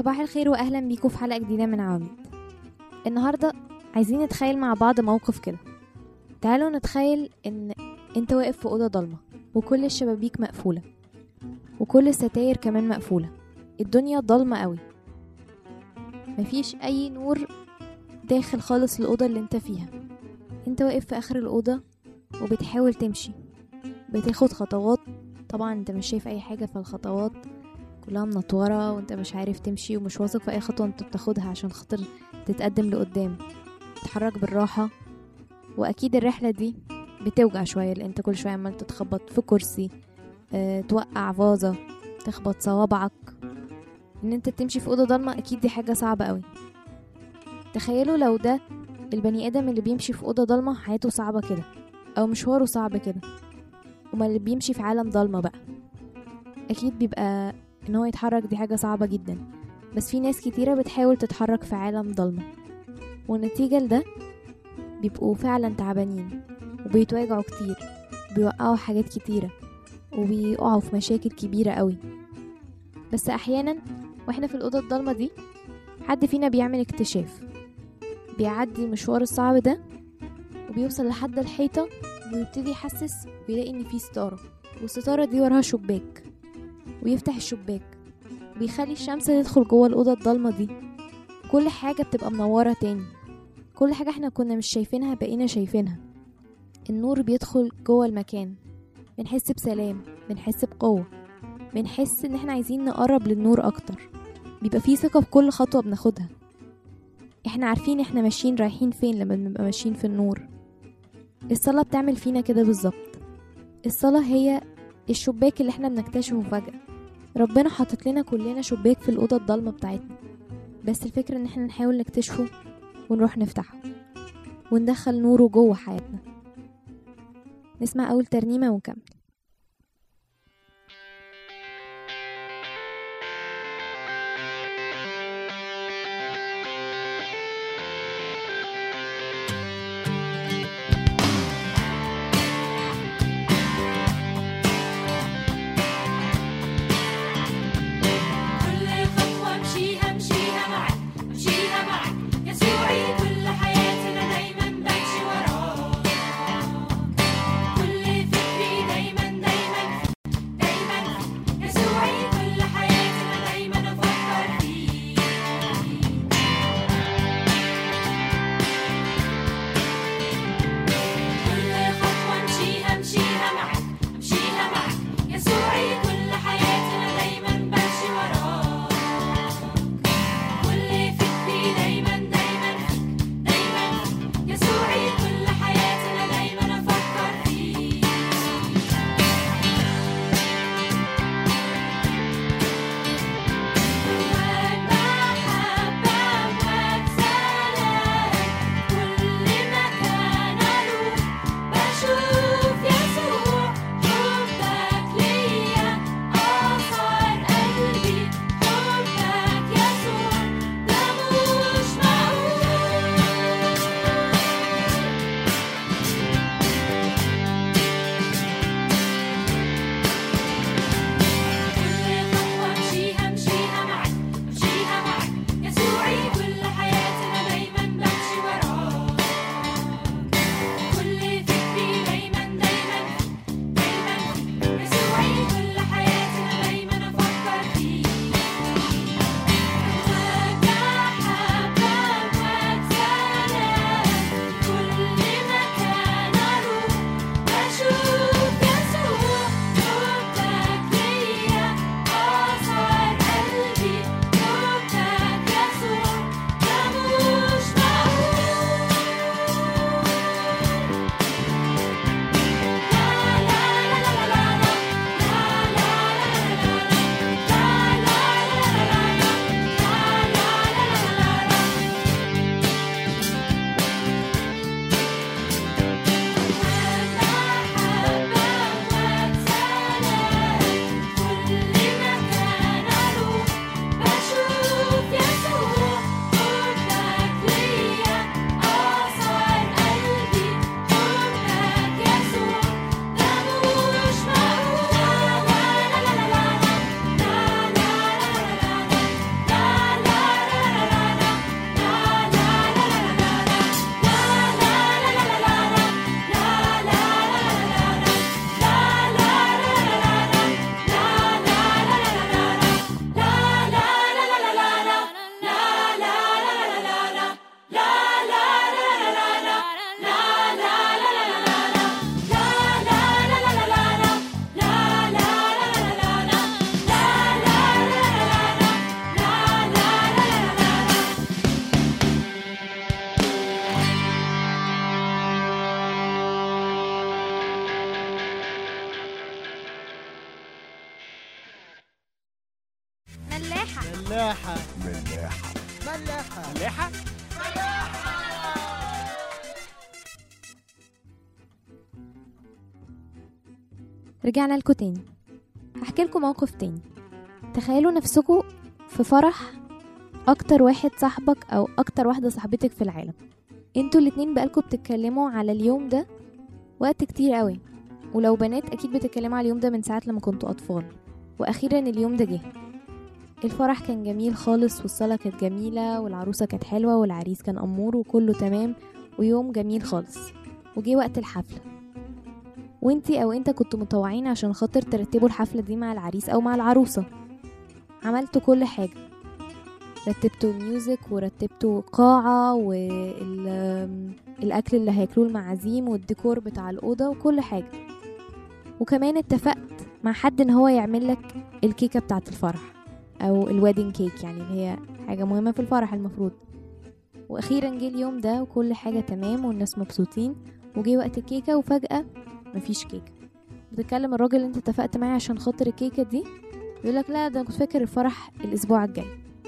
صباح الخير واهلا بيكم في حلقه جديده من عواميد النهارده عايزين نتخيل مع بعض موقف كده تعالوا نتخيل ان انت واقف في اوضه ضلمه وكل الشبابيك مقفوله وكل الستاير كمان مقفوله الدنيا ضلمه قوي مفيش اي نور داخل خالص الاوضه اللي انت فيها انت واقف في اخر الاوضه وبتحاول تمشي بتاخد خطوات طبعا انت مش شايف اي حاجه فالخطوات كلها منطورة وانت مش عارف تمشي ومش واثق في اي خطوة انت بتاخدها عشان خاطر تتقدم لقدام تتحرك بالراحة واكيد الرحلة دي بتوجع شوية لان انت كل شوية عمال تتخبط في كرسي اه توقع فازة تخبط صوابعك ان انت تمشي في اوضة ضلمة اكيد دي حاجة صعبة قوي تخيلوا لو ده البني ادم اللي بيمشي في اوضة ضلمة حياته صعبة كده او مشواره صعب كده وما اللي بيمشي في عالم ضلمة بقى اكيد بيبقى ان هو يتحرك دي حاجة صعبة جدا بس في ناس كتيرة بتحاول تتحرك في عالم ضلمة والنتيجة لده بيبقوا فعلا تعبانين وبيتواجعوا كتير بيوقعوا حاجات كتيرة وبيقعوا في مشاكل كبيرة قوي بس احيانا واحنا في الأوضة الضلمة دي حد فينا بيعمل اكتشاف بيعدي المشوار الصعب ده وبيوصل لحد الحيطة ويبتدي يحسس ويلاقي ان في ستارة والستارة دي وراها شباك ويفتح الشباك بيخلي الشمس تدخل جوه الأوضة الضلمة دي كل حاجة بتبقى منورة تاني كل حاجة احنا كنا مش شايفينها بقينا شايفينها النور بيدخل جوه المكان بنحس بسلام بنحس بقوة بنحس ان احنا عايزين نقرب للنور اكتر بيبقى فيه ثقة في كل خطوة بناخدها احنا عارفين احنا ماشيين رايحين فين لما بنبقى ماشيين في النور الصلاة بتعمل فينا كده بالظبط الصلاة هي الشباك اللي احنا بنكتشفه فجأة ربنا حاطط لنا كلنا شباك في الأوضة الضلمة بتاعتنا بس الفكرة ان احنا نحاول نكتشفه ونروح نفتحه وندخل نوره جوه حياتنا نسمع أول ترنيمة ونكمل كل خطوة امشيها امشيها معك امشيها معك يسوعي كل حياتنا دايما بمشي وراك كل فكري ملاحة ملاحة ملاحة ملاحة رجعنا لكم تاني هحكي لكم موقف تاني تخيلوا نفسكم في فرح اكتر واحد صاحبك او اكتر واحده صاحبتك في العالم انتوا الاتنين بقالكوا بتتكلموا على اليوم ده وقت كتير قوي ولو بنات اكيد بتتكلموا على اليوم ده من ساعه لما كنتوا اطفال واخيرا اليوم ده جه الفرح كان جميل خالص والصلاة كانت جميلة والعروسة كانت حلوة والعريس كان أمور وكله تمام ويوم جميل خالص وجه وقت الحفلة وانتي او انت كنتوا متطوعين عشان خاطر ترتبوا الحفلة دي مع العريس او مع العروسة عملتوا كل حاجة رتبتوا الميوزك ورتبتوا قاعة والأكل اللي هياكلوه المعازيم والديكور بتاع الأوضة وكل حاجة وكمان اتفقت مع حد ان هو يعمل لك الكيكة بتاعة الفرح او الويدنج كيك يعني اللي هي حاجة مهمة في الفرح المفروض واخيرا جه اليوم ده وكل حاجة تمام والناس مبسوطين وجه وقت الكيكة وفجأة مفيش كيكة بتكلم الراجل اللي انت اتفقت معاه عشان خاطر الكيكة دي يقولك لا ده انا كنت فاكر الفرح الاسبوع الجاي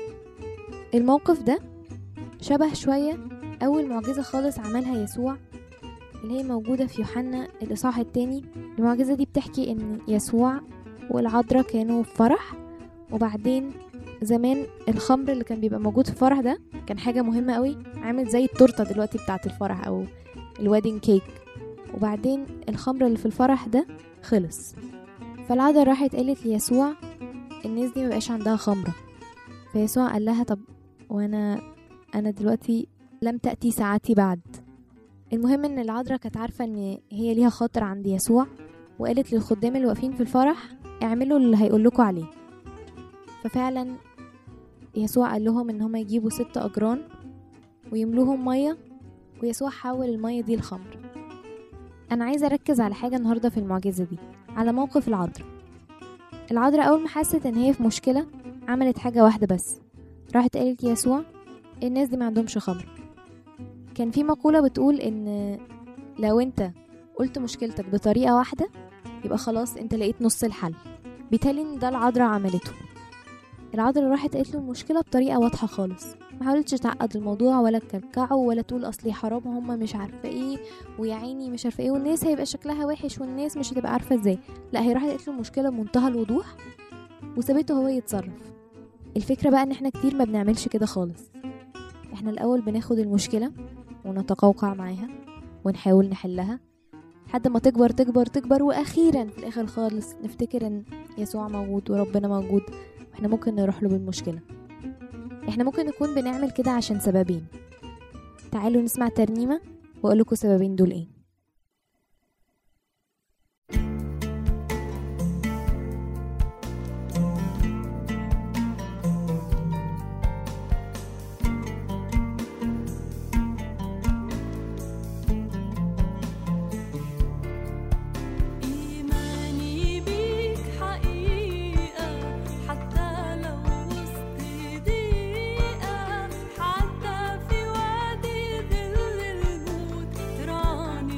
الموقف ده شبه شوية أول معجزة خالص عملها يسوع اللي هي موجودة في يوحنا الإصحاح التاني المعجزة دي بتحكي إن يسوع والعذراء كانوا في فرح وبعدين زمان الخمر اللي كان بيبقى موجود في الفرح ده كان حاجة مهمة قوي عامل زي التورتة دلوقتي بتاعة الفرح أو الويدنج كيك وبعدين الخمر اللي في الفرح ده خلص فالعذراء راحت قالت ليسوع الناس دي مبقاش عندها خمرة فيسوع قال لها طب وانا انا دلوقتي لم تأتي ساعتي بعد المهم ان العذراء كانت عارفة ان هي ليها خاطر عند يسوع وقالت للخدام اللي واقفين في الفرح اعملوا اللي هيقولكوا عليه ففعلا يسوع قال لهم ان هما يجيبوا ست اجران ويملوهم ميه ويسوع حول الميه دي لخمر انا عايزه اركز على حاجه النهارده في المعجزه دي على موقف العذراء العذراء اول ما حست ان هي في مشكله عملت حاجه واحده بس راحت قالت يسوع الناس دي ما عندهمش خمر كان في مقوله بتقول ان لو انت قلت مشكلتك بطريقه واحده يبقى خلاص انت لقيت نص الحل بالتالي ان ده العذراء عملته العذراء راحت قالت له المشكله بطريقه واضحه خالص ما حاولتش تعقد الموضوع ولا تكلكعه ولا تقول اصلي حرام هم مش عارفه ايه ويا عيني مش عارفه ايه والناس هيبقى شكلها وحش والناس مش هتبقى عارفه ازاي لا هي راحت قالت له المشكله بمنتهى الوضوح وسابته هو يتصرف الفكره بقى ان احنا كتير ما بنعملش كده خالص احنا الاول بناخد المشكله ونتقوقع معاها ونحاول نحلها لحد ما تكبر تكبر تكبر واخيرا في الاخر خالص نفتكر ان يسوع موجود وربنا موجود واحنا ممكن نروح له بالمشكله احنا ممكن نكون بنعمل كده عشان سببين تعالوا نسمع ترنيمه واقول لكم السببين دول ايه إيماني بيك حقيقة حتى لو وسط ضيقة حتى في وادي ظل الموت تراني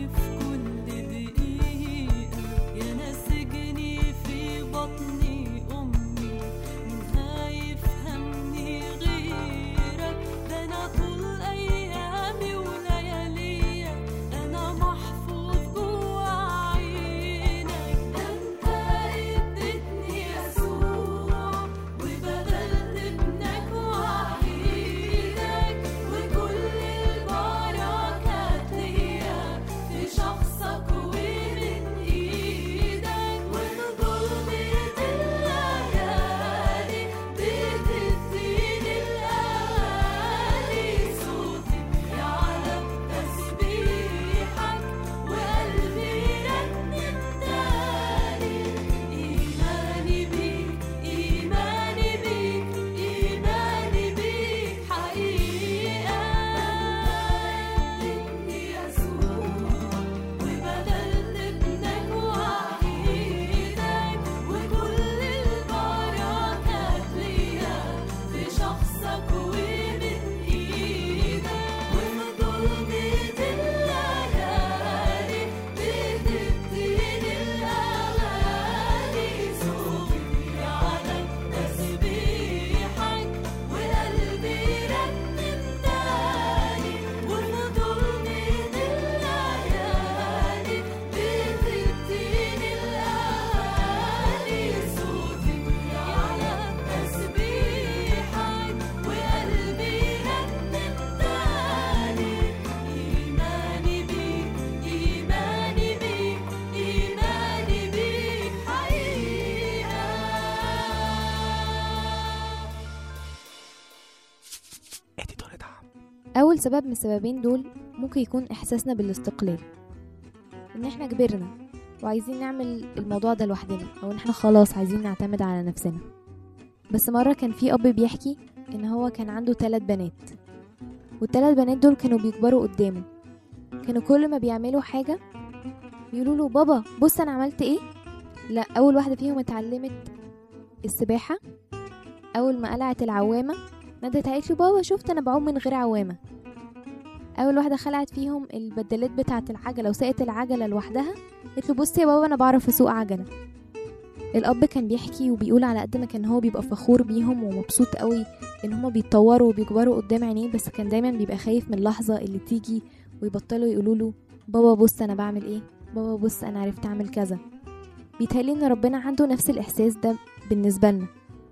أول سبب من السببين دول ممكن يكون إحساسنا بالاستقلال إن إحنا كبرنا وعايزين نعمل الموضوع ده لوحدنا أو إن إحنا خلاص عايزين نعتمد على نفسنا بس مرة كان في أب بيحكي إن هو كان عنده تلات بنات والتلات بنات دول كانوا بيكبروا قدامه كانوا كل ما بيعملوا حاجة بيقولوا له بابا بص أنا عملت إيه لا أول واحدة فيهم اتعلمت السباحة أول ما قلعت العوامة ندت قالت له بابا شفت أنا بعوم من غير عوامة أول واحدة خلعت فيهم البدلات بتاعة العجلة وسقت العجلة لوحدها قالت له بص يا بابا أنا بعرف أسوق عجلة الأب كان بيحكي وبيقول على قد ما كان هو بيبقى فخور بيهم ومبسوط قوي إن هما بيتطوروا وبيكبروا قدام عينيه بس كان دايما بيبقى خايف من اللحظة اللي تيجي ويبطلوا يقولوا له بابا بص أنا بعمل إيه بابا بص أنا عرفت أعمل كذا بيتهيألي إن ربنا عنده نفس الإحساس ده بالنسبة لنا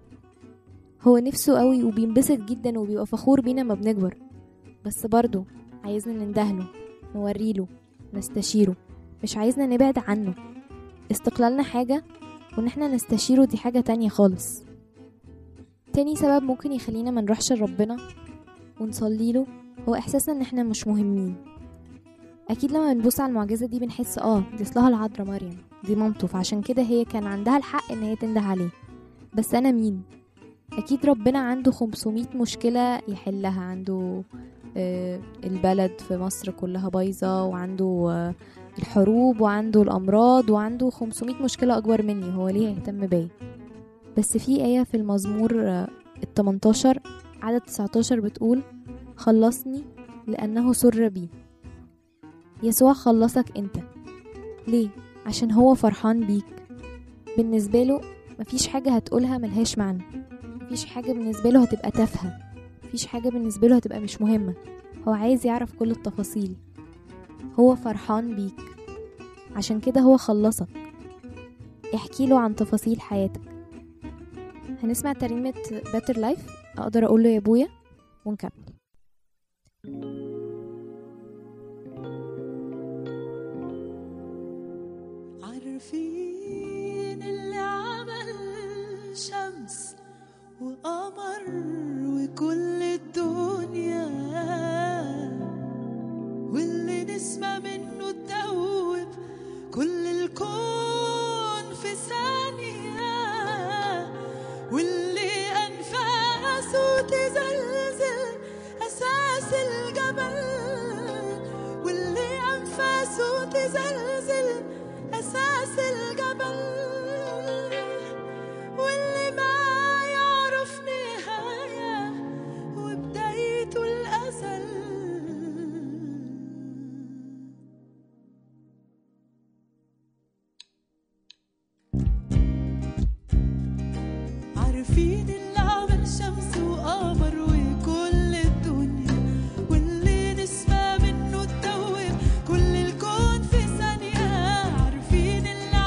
هو نفسه قوي وبينبسط جدا وبيبقى فخور بينا ما بنكبر بس برضه عايزنا نندهله نوريله نستشيره مش عايزنا نبعد عنه استقلالنا حاجة وان احنا نستشيره دي حاجة تانية خالص تاني سبب ممكن يخلينا ما نروحش لربنا ونصلي له هو احساسنا ان احنا مش مهمين اكيد لما بنبص على المعجزة دي بنحس اه دي اصلها العذراء مريم دي مامته فعشان كده هي كان عندها الحق ان هي تنده عليه بس انا مين اكيد ربنا عنده 500 مشكلة يحلها عنده آه، البلد في مصر كلها بايظة وعنده آه، الحروب وعنده الأمراض وعنده 500 مشكلة أكبر مني هو ليه يهتم بيا بس في آية في المزمور ال 18 عدد 19 بتقول خلصني لأنه سر بي يسوع خلصك انت ليه عشان هو فرحان بيك بالنسبة له مفيش حاجة هتقولها ملهاش معنى مفيش حاجة بالنسبة له هتبقى تافهة مفيش حاجة بالنسبة له هتبقى مش مهمة هو عايز يعرف كل التفاصيل هو فرحان بيك عشان كده هو خلصك احكي له عن تفاصيل حياتك هنسمع ترنيمة باتر لايف اقدر اقول له يا ابويا ونكمل عارفين اللي عمل شمس وقمر وكل الدنيا واللي نسمة منه تدوب كل الكون في ثانية واللي أنفاسه تزلزل أساس الجبل واللي أنفاسه تزلزل أساس الجبل واللي ما يعرف نهاية وبدايته الأزل عارفين اللي عمل شمس وقمر وكل الدنيا واللي نسمع منه تدوب كل الكون في ثانية عارفين اللي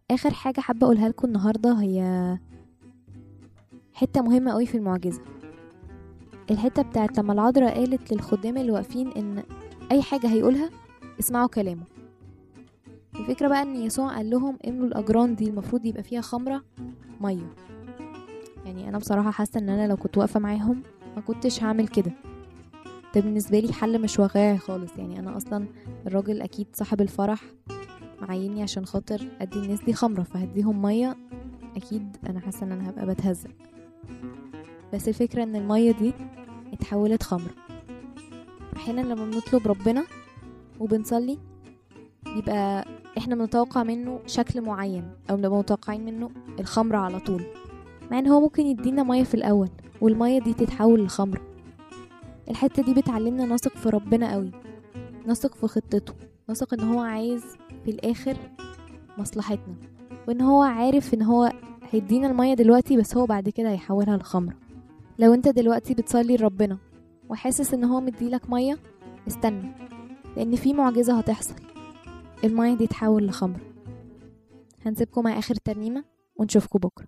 اخر حاجه حابه اقولها لكم النهارده هي حته مهمه قوي في المعجزه الحته بتاعت لما العذراء قالت للخدام اللي واقفين ان اي حاجه هيقولها اسمعوا كلامه الفكره بقى ان يسوع قال لهم املوا الاجران دي المفروض يبقى فيها خمره ميه يعني انا بصراحه حاسه ان انا لو كنت واقفه معاهم ما كنتش هعمل كده ده بالنسبه لي حل مش واقعي خالص يعني انا اصلا الراجل اكيد صاحب الفرح معيني عشان خاطر ادي الناس دي خمره فهديهم ميه اكيد انا حاسه ان انا هبقى بتهزق بس الفكره ان الميه دي اتحولت خمره احيانا لما بنطلب ربنا وبنصلي بيبقى احنا بنتوقع منه شكل معين او بنبقى متوقعين منه الخمره على طول مع ان هو ممكن يدينا ميه في الاول والميه دي تتحول لخمره الحته دي بتعلمنا نثق في ربنا قوي نثق في خطته نثق ان هو عايز في الاخر مصلحتنا وان هو عارف ان هو هيدينا المية دلوقتي بس هو بعد كده هيحولها لخمرة لو انت دلوقتي بتصلي لربنا وحاسس ان هو مديلك مية استنى لان في معجزة هتحصل المية دي تحول لخمرة هنسيبكم مع اخر ترنيمة ونشوفكم بكرة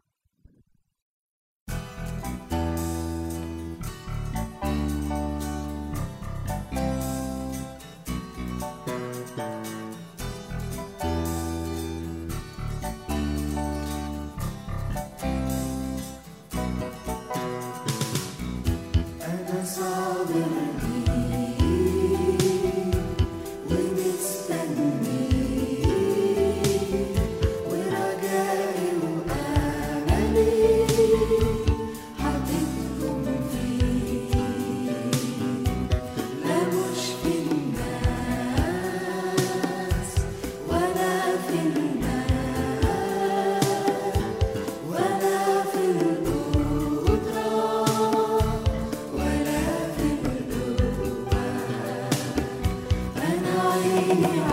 أنا صابر ومستني ورجائي وأملي حبيبكم فيه لا مش في الناس ولا في المال ولا في القدرة ولا في القوة أنا عيني